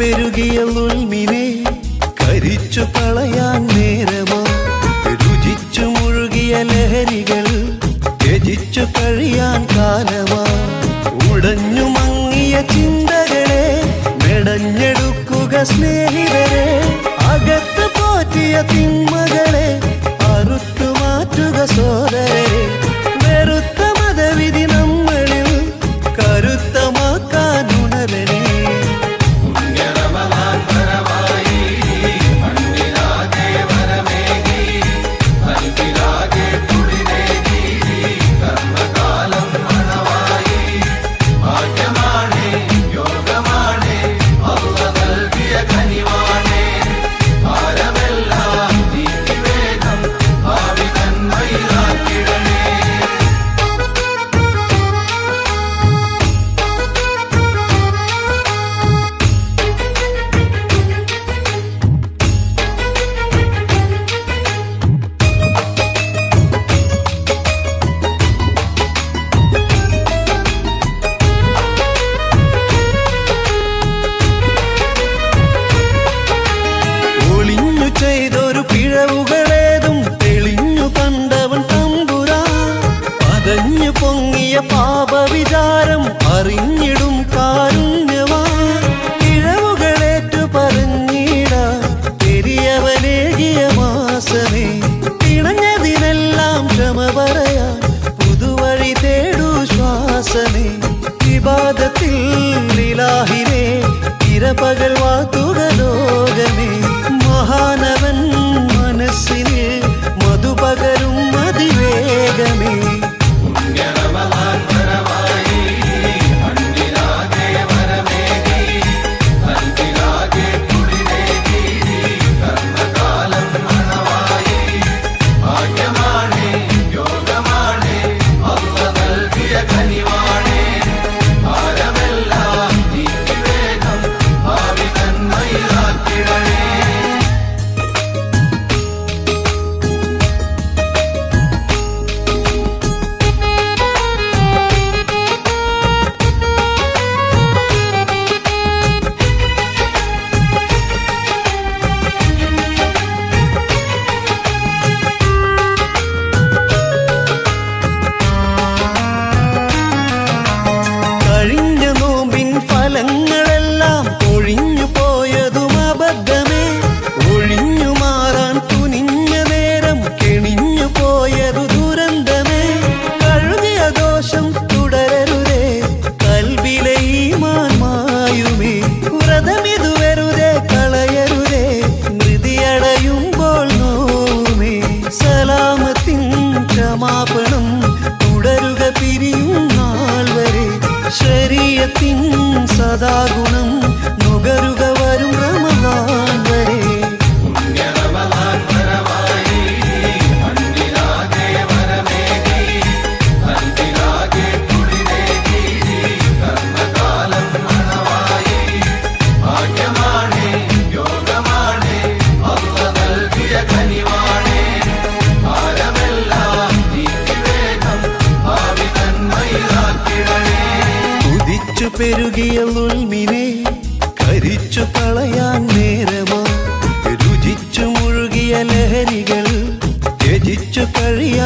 പെരുകിയ ഉൾമിനെ കരിച്ചു കളയാൻ നേരമാ രുചിച്ചു മുഴുകിയ ലഹരികൾ ത്യജിച്ചു കഴിയാൻ കാലമാ ഉടഞ്ഞു മങ്ങിയ ചിന്തകളെ മെടഞ്ഞെടുക്കുക സ്നേഹിതരെ അകത്ത് പോറ്റിയ തിന്മകളെ അറുത്തു മാറ്റുക സോദരരെ വെറുത്ത മതവിധി നമ്മളിൽ കരുത്തമാക്കാൻ ഉണരണേ ഒളിഞ്ഞു ചെയ്തൊരു പിഴവുകളേതും തെളിഞ്ഞു കണ്ടവൻ തമ്പുരാ പതഞ്ഞു പൊങ്ങിയ പാപവിചാരം അറിഞ്ഞിടും കാരുണ്യവാ പിഴവുകളേറ്റു പറഞ്ഞിട പെരിയവനേകിയ മാസമേ പിണഞ്ഞതിനെല്ലാം ക്ഷമ പറയാൻ പുതുവഴി തേടൂ ശ്വാസമേ വിവാദത്തിൽ ലീലാഹിനെ ഇരപകൽ വാത്തുക ലോകമേ മഹാനവൻ മനസ്സിന് മധുപകരും അതിവേഗമേ കഴിഞ്ഞ നോമ്പിൻ ഫലങ്ങളെല്ലാം ഒഴിഞ്ഞു പോയതും അബദ്ധമേ ഒഴിഞ്ഞു മാറാൻ തുനിഞ്ഞ നേരം കെണിഞ്ഞു പോയതു ദുരന്തമേ കഴുകിയ ദോഷം തുടരരുതേ കൽവിലെ ഈ മായുമേ വ്രതമിതു വെറുതെ കളയരുതേ മൃതിയടയുമ്പോൾ നോവുമേ സലാമത്തിൻ ക്ഷമാപണം തുടരുക പിരിയും നാൾ വരെ ശരീരത്തിൻ സദാഗുണം നുകരുക വരും റമദാൻ വരെ കുതിച്ചു പെരുകിയ ഉൾമിനെ കരിച്ചു കളയാൻ നേരമാ രുചിച്ചു മുഴുകിയ ലഹരികൾ ത്യജിച്ചു കഴിയാൻ